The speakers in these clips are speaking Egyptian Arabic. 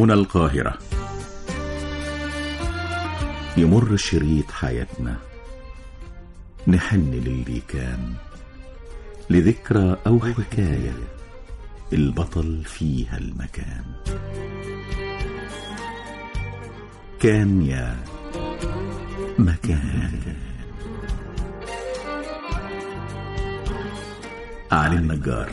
هنا القاهرة يمر شريط حياتنا نحن للي كان لذكرى أو حكاية البطل فيها المكان كان يا مكان علي النجار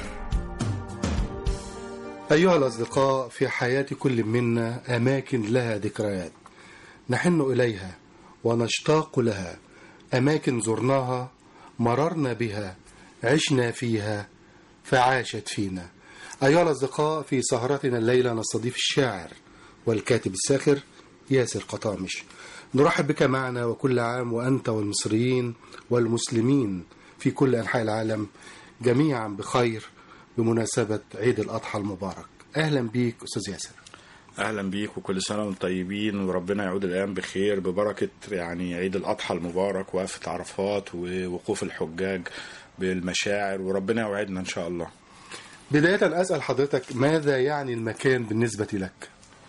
أيها الأصدقاء في حياة كل منا أماكن لها ذكريات نحن إليها ونشتاق لها أماكن زرناها مررنا بها عشنا فيها فعاشت فينا أيها الأصدقاء في سهرتنا الليلة نستضيف الشاعر والكاتب الساخر ياسر قطامش نرحب بك معنا وكل عام وأنت والمصريين والمسلمين في كل أنحاء العالم جميعا بخير بمناسبة عيد الأضحى المبارك أهلا بيك أستاذ ياسر اهلا بيك وكل سنه وانتم طيبين وربنا يعود الايام بخير ببركه يعني عيد الاضحى المبارك وقفه عرفات ووقوف الحجاج بالمشاعر وربنا يوعدنا ان شاء الله بداية أسأل حضرتك ماذا يعني المكان بالنسبة لك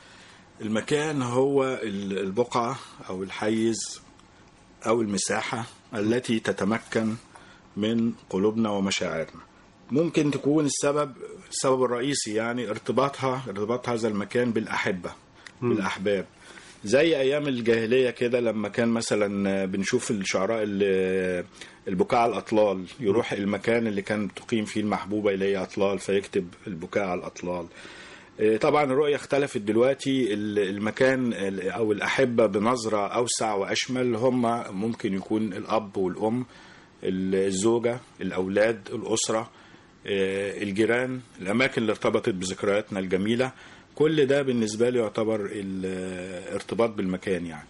المكان هو ال- البقعه او الحيز او المساحه التي تتمكن من قلوبنا ومشاعرنا ممكن تكون السبب السبب الرئيسي يعني ارتباطها ارتباط هذا المكان بالاحبه بالاحباب زي ايام الجاهليه كده لما كان مثلا بنشوف الشعراء اللي البكاء على الاطلال يروح المكان اللي كان تقيم فيه المحبوبه اليه اطلال فيكتب البكاء على الاطلال إيه، طبعا الرؤية اختلفت دلوقتي ال- المكان ال- أو الأحبة بنظرة أوسع وأشمل هم ممكن يكون الأب والأم الزوجة الأولاد الأسرة إيه، الجيران الأماكن اللي ارتبطت بذكرياتنا الجميلة كل ده بالنسبة لي يعتبر الارتباط بالمكان يعني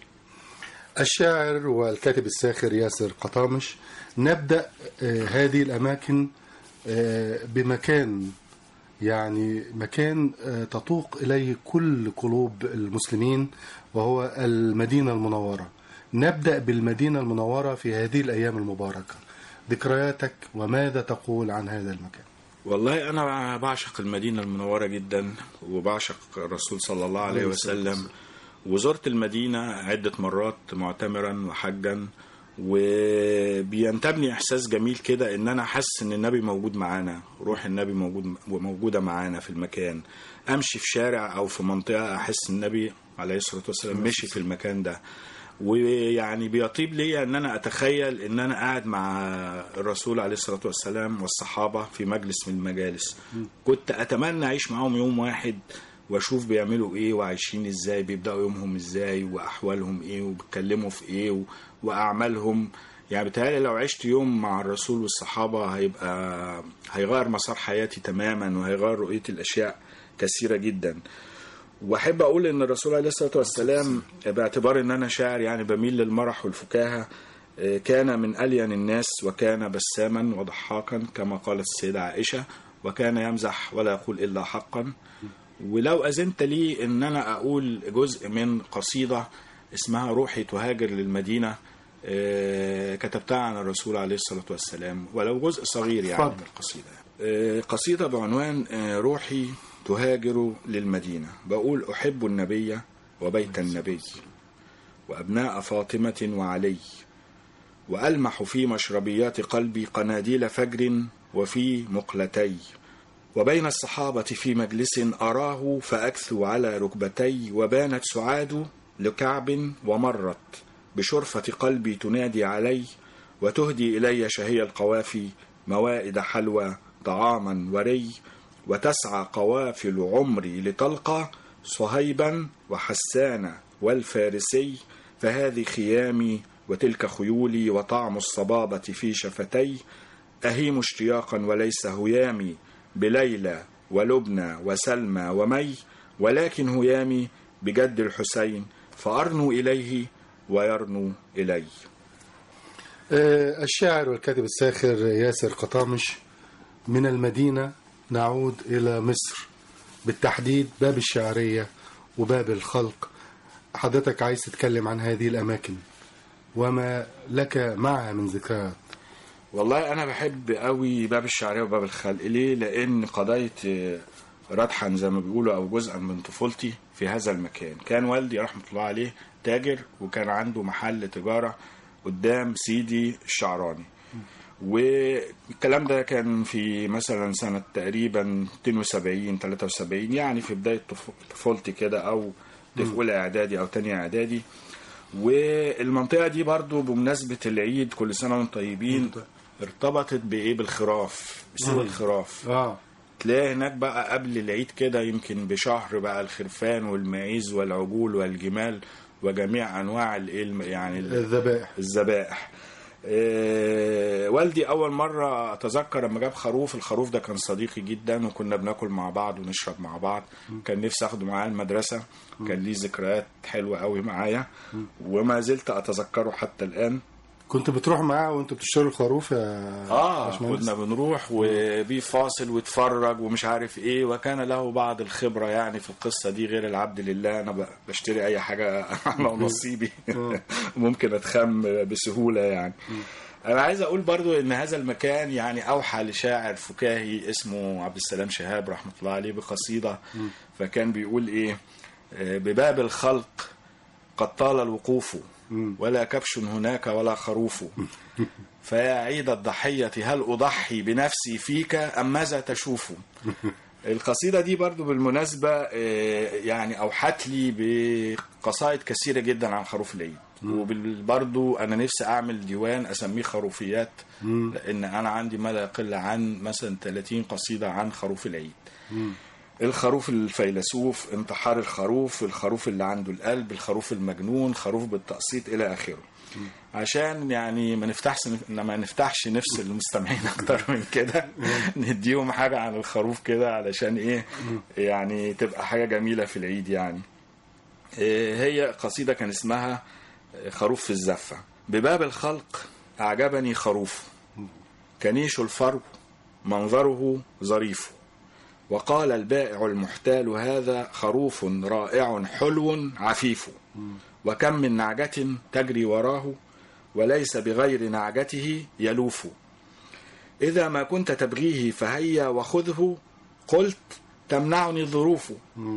الشاعر والكاتب الساخر ياسر قطامش نبدأ آه، هذه الأماكن آه، بمكان يعني مكان آه، تطوق إليه كل قلوب المسلمين وهو المدينة المنورة نبدأ بالمدينة المنورة في هذه الأيام المباركة ذكرياتك وماذا تقول عن هذا المكان والله أنا بعشق المدينة المنورة جدا وبعشق الرسول صلى الله عليه عليه الصلاة وسلم وزرت المدينة عدة مرات معتمرا وحجا وبينتابني إحساس جميل كده إن أنا حاسس إن النبي موجود معانا روح النبي موجود موجودة معانا في المكان أمشي في شارع أو في منطقة أحس النبي عليه الصلاة والسلام مشي في المكان ده ويعني بيطيب لي ان انا اتخيل ان انا قاعد مع الرسول عليه الصلاه والسلام والصحابه في مجلس من المجالس كنت اتمنى اعيش معاهم يوم واحد واشوف بيعملوا ايه وعايشين ازاي بيبداوا يومهم ازاي واحوالهم ايه وبيتكلموا في ايه و- واعمالهم يعني بتهيألي لو عشت يوم مع الرسول والصحابه هيبقى هيغير مسار حياتي تماما وهيغير رؤيه الاشياء كثيره جدا واحب اقول ان الرسول عليه الصلاه والسلام باعتبار ان انا شاعر يعني بميل للمرح والفكاهه آه، كان من الين الناس وكان بساما وضحاكا كما قالت السيده عائشه وكان يمزح ولا يقول الا حقا ولو اذنت لي ان انا اقول جزء من قصيده اسمها روحي تهاجر للمدينه آه، كتبتها عن الرسول عليه الصلاه والسلام ولو جزء صغير يعني اتفضل. من القصيده آه، قصيده بعنوان آه، روحي تهاجر للمدينه بقول احب النبي وبيت النبي وابناء فاطمه وعلي والمح في مشربيات قلبي قناديل فجر وفي مقلتي وبين الصحابة في مجلس أراه فأكثو على ركبتي وبانت سعاد لكعب ومرت بشرفة قلبي تنادي علي وتهدي إلي شهي القوافي موائد حلوى طعاما وري وتسعى قوافل عمري لتلقى صهيبا وحسان والفارسي فهذه خيامي وتلك خيولي وطعم الصبابة في شفتي أهيم اشتياقا وليس هيامي بليلى ولبنى وسلمى ومي ولكن هيامي بجد الحسين فأرنو إليه ويرنو إلي آه، الشاعر والكاتب الساخر ياسر قطامش من المدينة نعود إلى مصر بالتحديد باب الشعرية وباب الخلق حضرتك عايز تتكلم عن هذه الأماكن وما لك معها من ذكريات والله أنا بحب قوي باب الشعرية وباب الخلق ليه؟ لأن قضية ردحا زي ما بيقولوا او جزءا من طفولتي في هذا المكان كان والدي رحمه الله عليه تاجر وكان عنده محل تجاره قدام سيدي الشعراني والكلام ده كان في مثلا سنة تقريبا 72 73 يعني في بداية طف- طفولتي كده أو في أولى إعدادي أو تانية إعدادي والمنطقة دي برضو بمناسبة العيد كل سنة وانتم طيبين ارتبطت بإيه بالخراف بسوق الخراف اه تلاقي هناك بقى قبل العيد كده يمكن بشهر بقى الخرفان والمعيز والعجول والجمال وجميع انواع الايه الم- يعني ال- الذبائح الذبائح إيه والدي اول مره اتذكر لما جاب خروف الخروف ده كان صديقي جدا وكنا بناكل مع بعض ونشرب مع بعض كان نفسي اخده معايا المدرسه كان ليه ذكريات حلوه قوي معايا وما زلت اتذكره حتى الان كنت بتروح معاه وانت بتشتري الخروف يا اه باشمهندس؟ كنا بنروح وبيه فاصل واتفرج ومش عارف ايه وكان له بعض الخبره يعني في القصه دي غير العبد لله انا ب- بشتري اي حاجه على نصيبي ممكن اتخم بسهوله يعني انا عايز اقول برضو ان هذا المكان يعني اوحى لشاعر فكاهي اسمه عبد السلام شهاب رحمه الله عليه بقصيده فكان بيقول ايه آه، بباب الخلق قد طال الوقوف ولا كبش هناك ولا خروف فيا عيد الضحية هل أضحي بنفسي فيك أم ماذا تشوف القصيدة دي برضو بالمناسبة آه، يعني أوحت لي بقصائد كثيرة جدا عن خروف العيد وبرضو أنا نفسي أعمل ديوان أسميه خروفيات لأن أنا عندي ما لا يقل عن مثلا 30 قصيدة عن خروف العيد الخروف الفيلسوف انتحار الخروف الخروف اللي عنده القلب الخروف المجنون خروف بالتقسيط الى اخره عشان يعني ما نفتحش ما نفتحش نفس المستمعين اكتر من كده نديهم حاجه عن الخروف كده علشان ايه يعني تبقى حاجه جميله في العيد يعني إيه هي قصيده كان اسمها خروف في الزفه بباب الخلق اعجبني خروف كنيش الفرو منظره ظريف وقال البائع المحتال هذا خروف رائع حلو عفيف وكم من نعجة تجري وراه وليس بغير نعجته يلوف إذا ما كنت تبغيه فهيا وخذه قلت تمنعني الظروف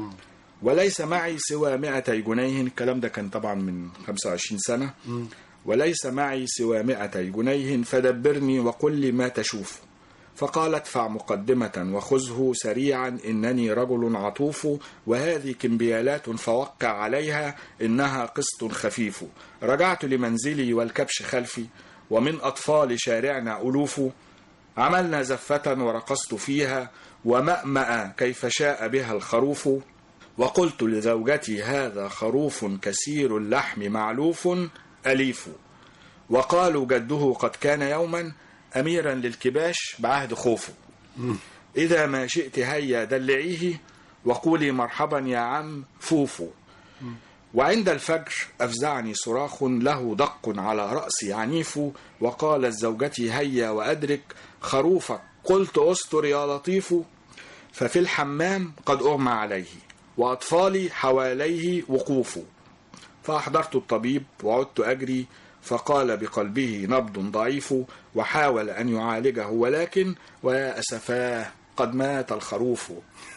وليس معي سوى مائتي جنيه الكلام ده كان طبعا من 25 سنة وليس معي سوى مائتي جنيه فدبرني وقل لي ما تشوف فقال ادفع مقدمة وخذه سريعا إنني رجل عطوف وهذه كمبيالات فوقع عليها إنها قسط خفيف رجعت لمنزلي والكبش خلفي ومن أطفال شارعنا ألوف عملنا زفة ورقصت فيها ومأمأ كيف شاء بها الخروف وقلت لزوجتي هذا خروف كثير اللحم معلوف أليف وقالوا جده قد كان يوما أميرا للكباش بعهد خوفه إذا ما شئت هيا دلعيه وقولي مرحبا يا عم فوفو وعند الفجر أفزعني صراخ له دق على رأسي عنيف وقالت زوجتي هيا وأدرك خروفك قلت أستر يا لطيف ففي الحمام قد أغمى عليه وأطفالي حواليه وقوف فأحضرت الطبيب وعدت أجري فقال بقلبه نبض ضعيف وحاول أن يعالجه ولكن ويا أسفاه قد مات الخروف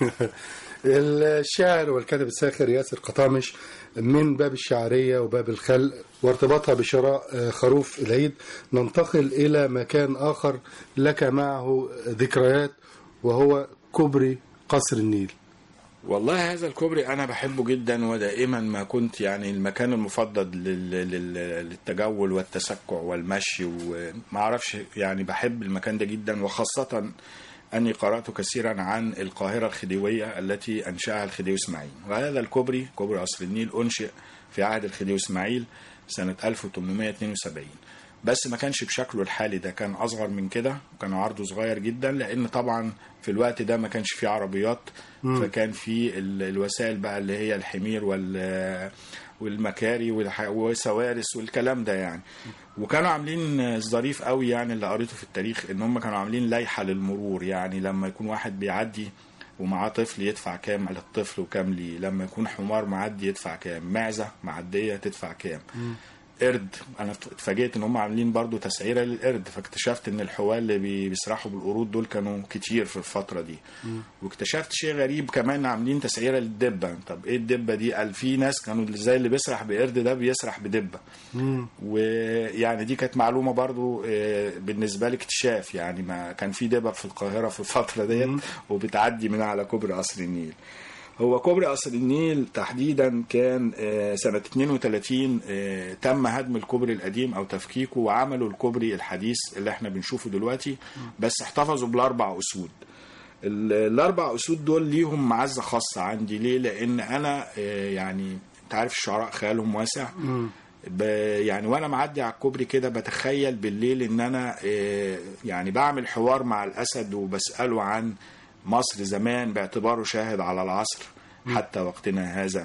الشاعر والكاتب الساخر ياسر قطامش من باب الشعرية وباب الخلق وارتباطها بشراء آه، خروف العيد ننتقل إلى مكان آخر لك معه ذكريات وهو كوبري قصر النيل والله هذا الكوبري انا بحبه جدا ودائما ما كنت يعني المكان المفضل لل- لل- للتجول والتسكع والمشي وما اعرفش يعني بحب المكان ده جدا وخاصة اني قرأت كثيرا عن القاهرة الخديوية التي انشأها الخديوي اسماعيل وهذا الكوبري كوبري قصر النيل انشئ في عهد الخديوي اسماعيل سنة 1872 بس ما كانش بشكله الحالي ده كان اصغر من كده وكان عرضه صغير جدا لان طبعا في الوقت ده ما كانش فيه عربيات فكان في ال- الوسائل بقى اللي هي الحمير وال والمكاري والح- والسوارس والكلام ده يعني وكانوا عاملين ظريف قوي يعني اللي قريته في التاريخ ان هم كانوا عاملين لائحه للمرور يعني لما يكون واحد بيعدي ومعاه طفل يدفع كام على الطفل وكام ليه لما يكون حمار معدي يدفع كام معزه معديه تدفع كام قرد انا اتفاجئت ان هم عاملين برضو تسعيره للقرد فاكتشفت ان الحوال اللي بي- بيسرحوا بالقرود دول كانوا كتير في الفتره دي واكتشفت شيء غريب كمان عاملين تسعيره للدبه طب ايه الدبه دي قال في ناس كانوا زي اللي بيسرح بقرد ده بيسرح بدبه ويعني دي كانت معلومه برضو آه، بالنسبه لي اكتشاف يعني ما كان في دبب في القاهره في الفتره ديت وبتعدي من على كوبري قصر النيل هو كوبري قصر النيل تحديدا كان آه، سنة 32 آه، تم هدم الكوبري القديم أو تفكيكه وعملوا الكوبري الحديث اللي احنا بنشوفه دلوقتي بس احتفظوا بالأربع أسود ال- الأربع أسود دول ليهم معزة خاصة عندي ليه؟ لأن أنا آه، يعني أنت عارف الشعراء خيالهم واسع ب... يعني وانا معدي على الكوبري كده بتخيل بالليل ان انا آه، يعني بعمل حوار مع الاسد وبساله عن مصر زمان باعتباره شاهد على العصر حتى وقتنا هذا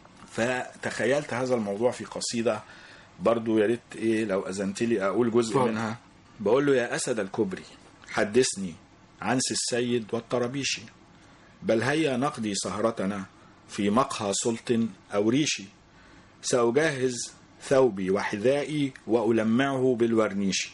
فتخيلت هذا الموضوع في قصيده برضو يا ريت ايه لو اذنت لي اقول جزء اتفضل. منها بقول له يا اسد الكوبري حدثني عن سي السيد والطرابيشي بل هيا نقضي سهرتنا في مقهى سلط او ريشي سأجهز ثوبي وحذائي وألمعه بالورنيش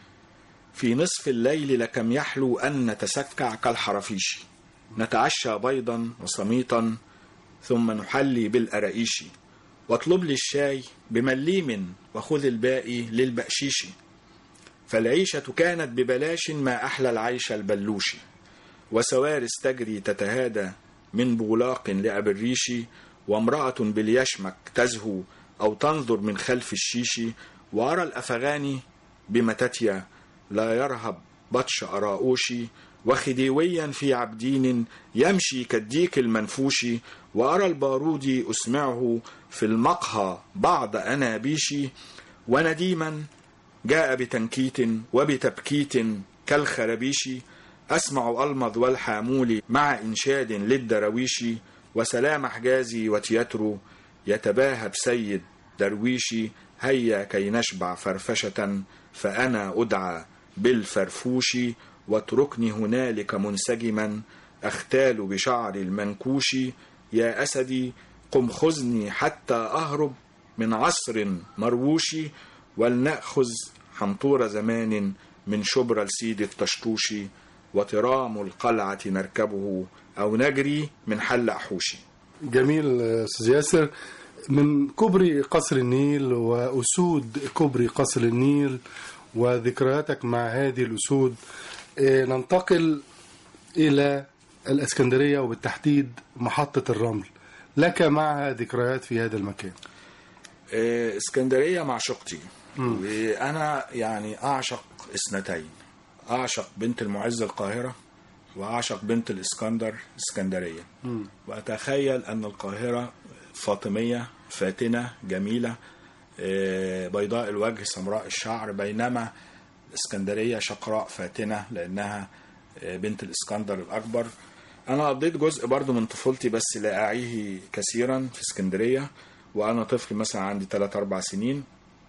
في نصف الليل لكم يحلو أن نتسكع كالحرافيش نتعشى بيضا وسميطا ثم نحلي بالأرائيش واطلب لي الشاي بمليم وخذ الباقي للبقشيش فالعيشة كانت ببلاش ما أحلى العيش البلوشي وسوارس تجري تتهادى من بولاق لأبي الريش وامرأة باليشمك تزهو أو تنظر من خلف الشيش وأرى الأفغاني بمتتيا لا يرهب بطش أراؤوشي وخديويا في عبدين يمشي كالديك المنفوش وأرى البارودي أسمعه في المقهى بعض أنابيشي ونديما جاء بتنكيت وبتبكيت كالخرابيش أسمع ألمظ والحامول مع إنشاد للدراويش وسلام حجازي وتياترو يتباهى بسيد درويشي هيا كي نشبع فرفشة فأنا أدعى بالفرفوش واتركني هنالك منسجما أختال بشعر المنكوش يا أسدي قم خذني حتى أهرب من عصر مرووش ولنأخذ حنطور زمان من شبر السيد التشطوشي وترام القلعة نركبه أو نجري من حل أحوشي جميل آه، استاذ ياسر من كوبري قصر النيل واسود كوبري قصر النيل وذكرياتك مع هذه الاسود آه، ننتقل الى الاسكندريه وبالتحديد محطه الرمل لك معها ذكريات في هذا المكان آه، اسكندرية معشوقتي وأنا يعني أعشق اثنتين أعشق بنت المعز القاهرة وأعشق بنت الإسكندر اسكندرية وأتخيل أن القاهرة فاطمية فاتنة جميلة آه، بيضاء الوجه سمراء الشعر بينما الإسكندرية شقراء فاتنة لأنها آه، بنت الإسكندر الأكبر أنا قضيت جزء برضو من طفولتي بس لا أعيه كثيرا في اسكندرية وأنا طفل مثلا عندي 3 4 سنين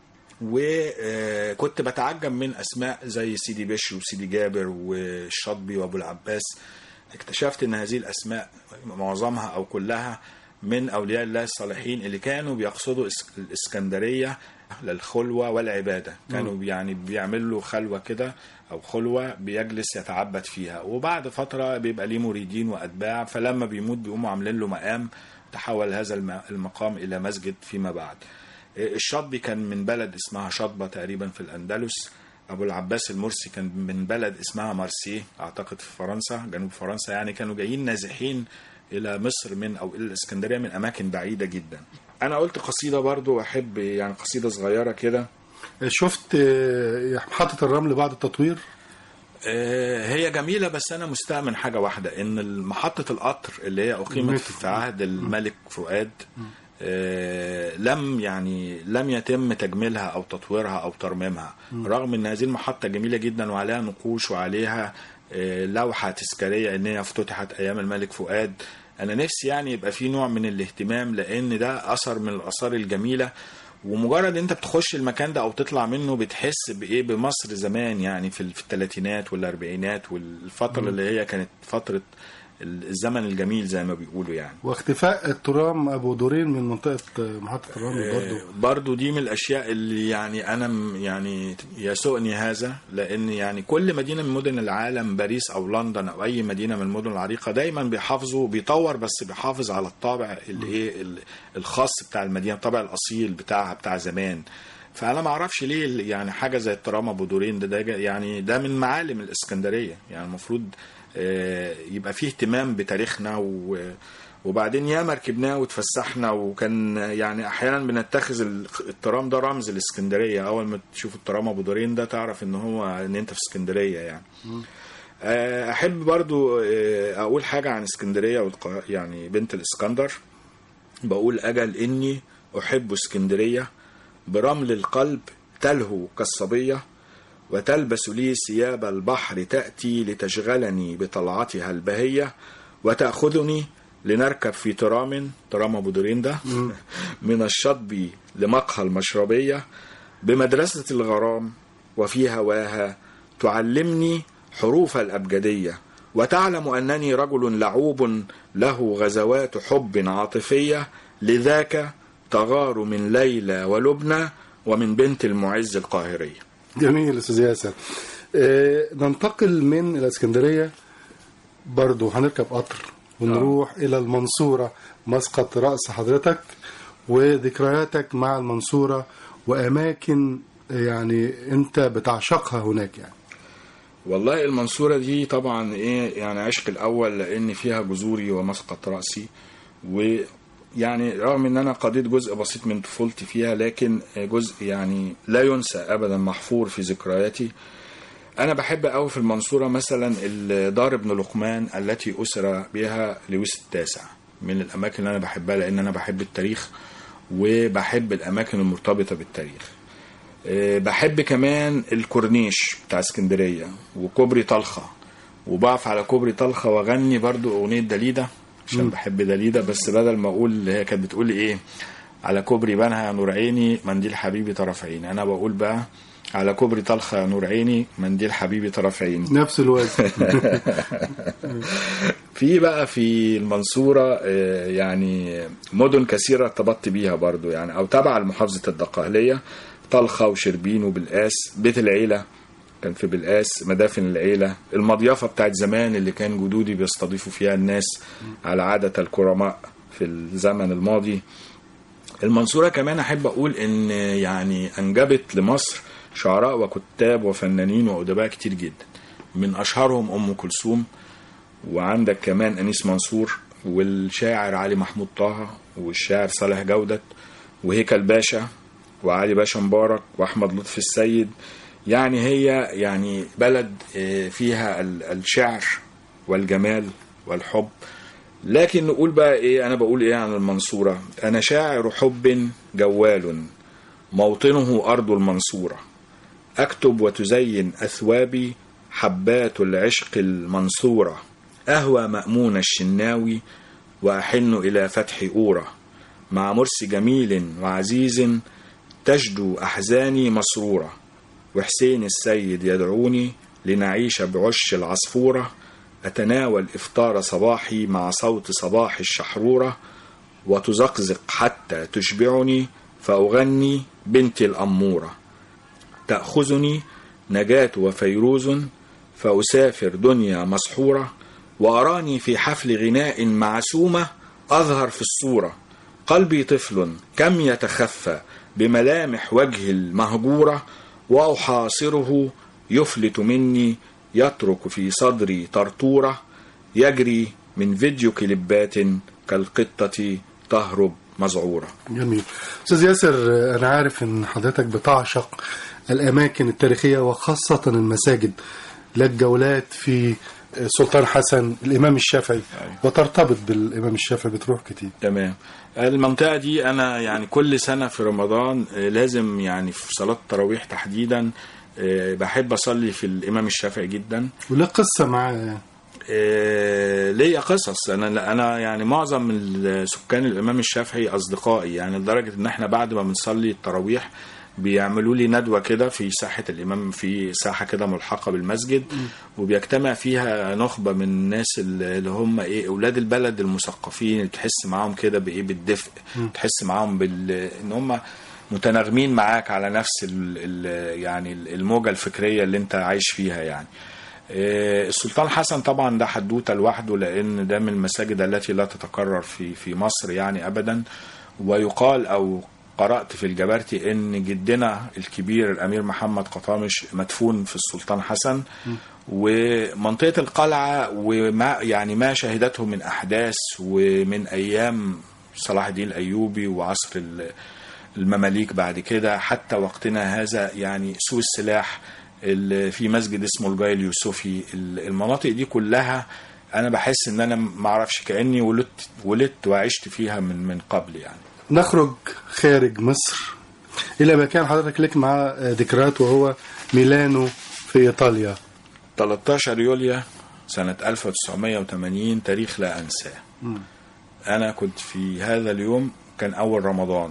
وكنت بتعجب من اسماء زي سيدي بشر وسيدي جابر والشاطبي وابو العباس اكتشفت ان هذه الاسماء معظمها او كلها من اولياء الله الصالحين اللي كانوا بيقصدوا إس- الاسكندريه للخلوه والعباده كانوا يعني بيعملوا خلوه كده او خلوه بيجلس يتعبد فيها وبعد فتره بيبقى ليه مريدين واتباع فلما بيموت بيقوموا عاملين له مقام تحول هذا الم- المقام الى مسجد فيما بعد الشاطبي كان من بلد اسمها شاطبة تقريبا في الأندلس أبو العباس المرسي كان من بلد اسمها مارسيه أعتقد في فرنسا جنوب فرنسا يعني كانوا جايين نازحين إلى مصر من أو إلى الإسكندرية من أماكن بعيدة جدا أنا قلت قصيدة برضو أحب يعني قصيدة صغيرة كده شفت آه، محطه الرمل بعد التطوير آه، هي جميلة بس أنا مستاء من حاجة واحدة إن محطة القطر اللي هي أقيمت المترو. في عهد الملك فؤاد آه، لم يعني لم يتم تجميلها أو تطويرها أو ترميمها رغم إن هذه المحطة جميلة جدا وعليها نقوش وعليها آه، لوحة تذكارية إن هي افتتحت أيام الملك فؤاد أنا نفسي يعني يبقى في نوع من الاهتمام لأن ده أثر من الآثار الجميلة ومجرد انت بتخش المكان ده او تطلع منه بتحس بايه بمصر زمان يعني في في الثلاثينات والاربعينات والفتره اللي هي كانت فتره الزمن الجميل زي ما بيقولوا يعني واختفاء الترام ابو دورين من منطقه محطه الرمل برضه برضو دي من الاشياء اللي يعني انا م- يعني يسوءني هذا لان يعني كل مدينه من مدن العالم باريس او لندن او اي مدينه من المدن العريقه دايما بيحافظوا بيطور بس بيحافظ على الطابع اللي ايه ال- الخاص بتاع المدينه الطابع الاصيل بتاعها بتاع زمان فانا ما اعرفش ليه ال- يعني حاجه زي الترام ابو دورين ده, ده جا- يعني ده من معالم الاسكندريه يعني المفروض آه، يبقى فيه اهتمام بتاريخنا و وبعدين ياما ركبناه وتفسحنا وكان يعني احيانا بنتخذ ال- الترام ده رمز الاسكندريه اول ما تشوف الترام ابو دورين ده تعرف ان هو ان انت في اسكندريه يعني آه، احب برضو آه، اقول حاجه عن اسكندريه والق- يعني بنت الاسكندر بقول اجل اني احب اسكندريه برمل القلب تلهو كالصبيه وتلبس لي ثياب البحر تأتي لتشغلني بطلعتها البهية وتأخذني لنركب في ترام ترام أبو دورين ده من الشطب لمقهى المشربية بمدرسة الغرام وفي هواها تعلمني حروف الأبجدية وتعلم أنني رجل لعوب له غزوات حب عاطفية لذاك تغار من ليلى ولبنى ومن بنت المعز القاهرية جميل استاذ ياسر آه، ننتقل من الاسكندريه برضو هنركب قطر ونروح الى المنصوره مسقط راس حضرتك وذكرياتك مع المنصوره واماكن يعني انت بتعشقها هناك يعني والله المنصورة دي طبعا ايه يعني عشق الاول لان فيها جذوري ومسقط رأسي ويعني رغم ان انا قضيت جزء بسيط من طفولتي فيها لكن جزء يعني لا ينسى ابدا محفور في ذكرياتي انا بحب قوي في المنصورة مثلا دار ابن لقمان التي اسر بها لويس التاسع من الاماكن اللي انا بحبها لان انا بحب التاريخ وبحب الاماكن المرتبطة بالتاريخ آه، بحب كمان الكورنيش بتاع اسكندريه وكوبري طلخه وبقف على كوبري طلخه واغني برضو اغنيه دليده عشان بحب دليده بس بدل ما اقول اللي هي كانت بتقول ايه على كوبري بنها يا نور عيني منديل حبيبي طرف عيني انا بقول بقى على كوبري طلخه يا نور عيني منديل حبيبي طرف عيني نفس الوزن في بقى في المنصورة آه، يعني مدن كثيرة ارتبطت بيها برضو يعني أو تبع لمحافظة الدقهلية طلخة وشربين وبالقاس بيت العيلة كان في بالقاس مدافن العيلة المضيافة بتاعت زمان اللي كان جدودي بيستضيفوا فيها الناس على عادة الكرماء في الزمن الماضي المنصورة كمان أحب أقول إن يعني أنجبت لمصر شعراء وكتاب وفنانين وأدباء كتير جدا من أشهرهم أم كلثوم وعندك كمان أنيس منصور والشاعر علي محمود طه والشاعر صالح جودة وهيكل باشا وعلي باشا مبارك وأحمد لطفي السيد يعني هي يعني بلد آه، فيها ال- الشعر والجمال والحب لكن نقول بقى ايه انا بقول ايه عن المنصورة انا شاعر حب جوال موطنه ارض المنصورة اكتب وتزين اثوابي حبات العشق المنصورة اهوى مأمون الشناوي واحن الى فتح اورة مع مرسي جميل وعزيز تجدو احزاني مسرورة وحسين السيد يدعوني لنعيش بعش العصفورة أتناول إفطار صباحي مع صوت صباح الشحرورة وتزقزق حتى تشبعني فأغني بنتي الأمورة تأخذني نجاة وفيروز فأسافر دنيا مسحورة وأراني في حفل غناء معسومة أظهر في الصورة قلبي طفل كم يتخفى بملامح وجه المهجورة وأحاصره يفلت مني يترك في صدري طرطورة يجري من فيديو كليبات كالقطة تهرب مذعورة جميل استاذ ياسر آه، انا عارف ان حضرتك بتعشق الاماكن التاريخيه وخاصه المساجد لك جولات في آه، سلطان حسن الامام الشافعي وترتبط بالامام الشافعي بتروح كتير تمام المنطقة دي أنا يعني كل سنة في رمضان آه، لازم يعني في صلاة التراويح تحديدا آه، بحب أصلي في الإمام الشافعي جدا ولك قصه معاه يعني آه، ليا قصص انا انا يعني معظم ال- سكان الامام الشافعي اصدقائي يعني لدرجه ان احنا بعد ما بنصلي التراويح بيعملوا لي ندوه كده في ساحه الامام في ساحه كده ملحقه بالمسجد وبيجتمع فيها نخبه من الناس اللي اللي هم ايه اولاد البلد المثقفين تحس معاهم كده بايه بالدفء تحس معاهم بال ان هم متناغمين معاك على نفس ال ال يعني الموجه الفكريه اللي انت عايش فيها يعني آه، السلطان حسن طبعا ده حدوته لوحده لان ده من المساجد التي لا تتكرر في في مصر يعني ابدا ويقال او قرات في الجبرتي ان جدنا الكبير الامير محمد قطامش مدفون في السلطان حسن ومنطقه القلعه وما يعني ما شهدته من احداث ومن ايام صلاح الدين الايوبي وعصر ال- المماليك بعد كده حتى وقتنا هذا يعني سوق السلاح ال- في مسجد اسمه الجاي اليوسفي ال- المناطق دي كلها انا بحس ان انا ما اعرفش كاني ولدت ولدت وعشت فيها من من قبل يعني نخرج خارج مصر إلى مكان حضرتك لك معاه ذكريات وهو ميلانو في إيطاليا 13 يوليو سنة 1980 تاريخ لا أنساه أنا كنت في هذا اليوم كان أول رمضان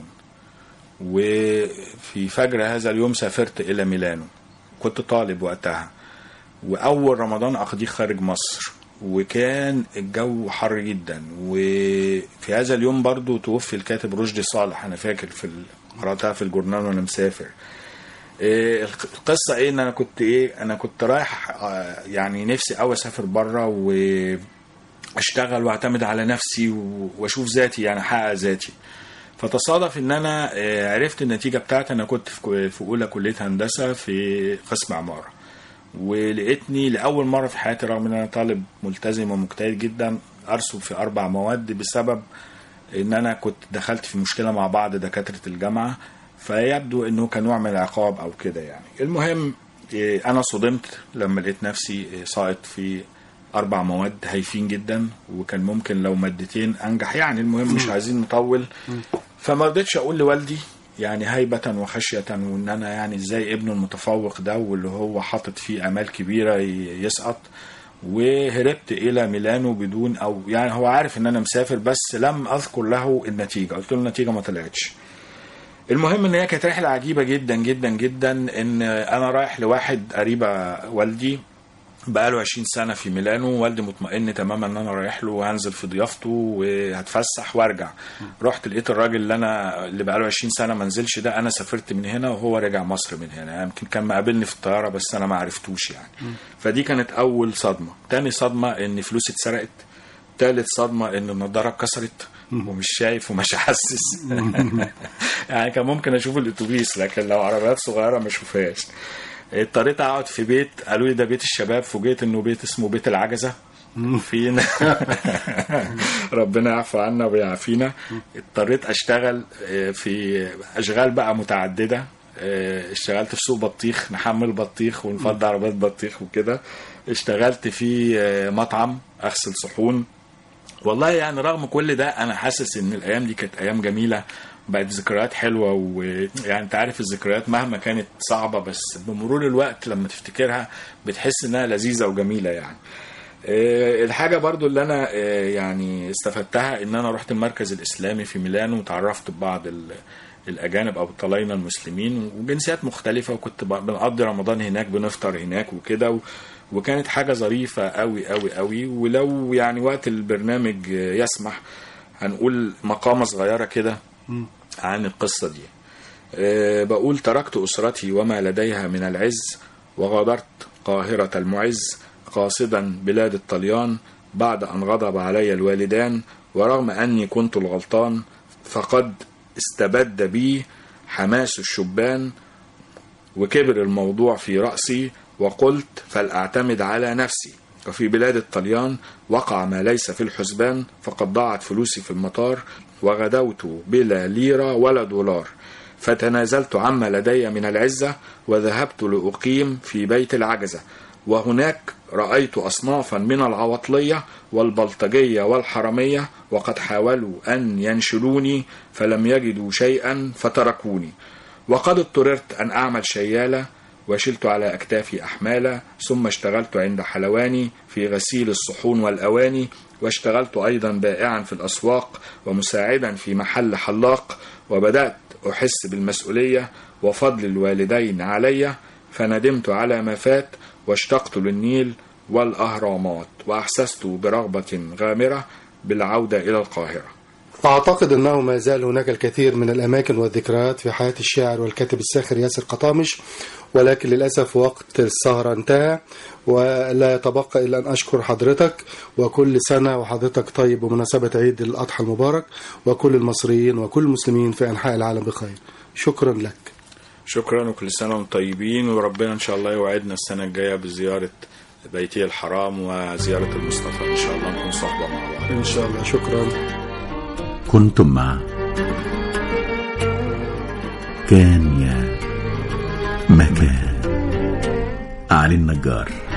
وفي فجر هذا اليوم سافرت إلى ميلانو كنت طالب وقتها وأول رمضان أقضيه خارج مصر وكان الجو حر جدا وفي هذا اليوم برضو توفي الكاتب رشدي صالح أنا فاكر في ال- قرأتها في الجورنال وأنا مسافر إيه القصه ايه ان انا كنت ايه انا كنت رايح آه، يعني نفسي قوي اسافر بره واشتغل واعتمد على نفسي و- واشوف ذاتي يعني احقق ذاتي فتصادف ان انا آه، عرفت النتيجه بتاعتي انا كنت في كو- في اولى كليه هندسه في قسم عماره ولقيتني لاول مره في حياتي رغم ان انا طالب ملتزم ومجتهد جدا ارسب في اربع مواد بسبب ان انا كنت دخلت في مشكله مع بعض دكاتره الجامعه فيبدو انه كان نوع من العقاب او كده يعني المهم إيه، انا صدمت لما لقيت نفسي إيه، ساقط في اربع مواد هايفين جدا وكان ممكن لو مادتين انجح يعني المهم مش عايزين نطول فما رضيتش اقول لوالدي يعني هيبة وخشية وان انا يعني ازاي ابنه المتفوق ده واللي هو حاطط فيه امال كبيرة ي- يسقط وهربت الى ميلانو بدون او يعني هو عارف ان انا مسافر بس لم اذكر له النتيجة قلت له النتيجة ما طلعتش المهم ان هي كانت رحله عجيبه جدا جدا جدا ان انا رايح لواحد قريبه والدي بقاله 20 سنه في ميلانو والدي مطمئن تماما ان انا رايح له وهنزل في ضيافته وهتفسح وارجع رحت لقيت الراجل اللي انا اللي بقاله 20 سنه ما نزلش ده انا سافرت من هنا وهو رجع مصر من هنا يمكن كان مقابلني في الطياره بس انا ما عرفتوش يعني فدي كانت اول صدمه تاني صدمه ان فلوسي اتسرقت تالت صدمة ان النضارة اتكسرت ومش شايف ومش حاسس يعني كان ممكن اشوف الاتوبيس لكن لو عربيات صغيرة ما اشوفهاش اضطريت اقعد في بيت قالوا لي ده بيت الشباب فوجئت انه بيت اسمه بيت العجزة فينا ربنا يعفو عنا ويعافينا اضطريت اشتغل آه، في اشغال بقى متعدده آه، اشتغلت في سوق بطيخ نحمل بطيخ ونفضي عربيات بطيخ وكده اشتغلت في آه، مطعم اغسل صحون والله يعني رغم كل ده انا حاسس ان الايام دي كانت ايام جميله بقت ذكريات حلوه ويعني انت عارف الذكريات مهما كانت صعبه بس بمرور الوقت لما تفتكرها بتحس انها لذيذه وجميله يعني آه، الحاجة برضو اللي أنا آه، يعني استفدتها إن أنا رحت المركز الإسلامي في ميلانو وتعرفت ببعض ال- الأجانب أو الطلاينة المسلمين وجنسيات مختلفة وكنت ب- بنقضي رمضان هناك بنفطر هناك وكده و- وكانت حاجة ظريفة قوي قوي قوي ولو يعني وقت البرنامج آه، يسمح هنقول مقامة صغيرة كده عن القصة دي آه، بقول تركت أسرتي وما لديها من العز وغادرت قاهرة المعز قاصدا بلاد الطليان بعد أن غضب علي الوالدان ورغم أني كنت الغلطان فقد استبد بي حماس الشبان وكبر الموضوع في رأسي وقلت فلأعتمد على نفسي وفي بلاد الطليان وقع ما ليس في الحسبان فقد ضاعت فلوسي في المطار وغدوت بلا ليرة ولا دولار فتنازلت عما لدي من العزة وذهبت لأقيم في بيت العجزة وهناك رأيت أصنافا من العواطلية والبلطجية والحرمية وقد حاولوا أن ينشلوني فلم يجدوا شيئا فتركوني وقد اضطررت أن أعمل شيالة وشلت على أكتافي أحمالا ثم اشتغلت عند حلواني في غسيل الصحون والأواني واشتغلت أيضا بائعا في الأسواق ومساعدا في محل حلاق وبدأت أحس بالمسؤولية وفضل الوالدين علي فندمت على ما فات واشتقت للنيل والأهرامات وأحسست برغبة غامرة بالعودة إلى القاهرة أعتقد أنه ما زال هناك الكثير من الأماكن والذكريات في حياة الشاعر والكاتب الساخر ياسر قطامش ولكن للأسف وقت السهرة انتهى ولا يتبقى إلا أن أشكر حضرتك وكل سنة وحضرتك طيب بمناسبة عيد الأضحى المبارك وكل المصريين وكل المسلمين في أنحاء العالم بخير شكرا لك شكرا وكل سنة وانتم طيبين وربنا إن شاء الله يوعدنا السنة الجاية بزيارة بيتي الحرام وزيارة المصطفى إن شاء الله نكون صحبة مع بعض إن شاء الله شكرا كنتم مع كان يا مكان علي النجار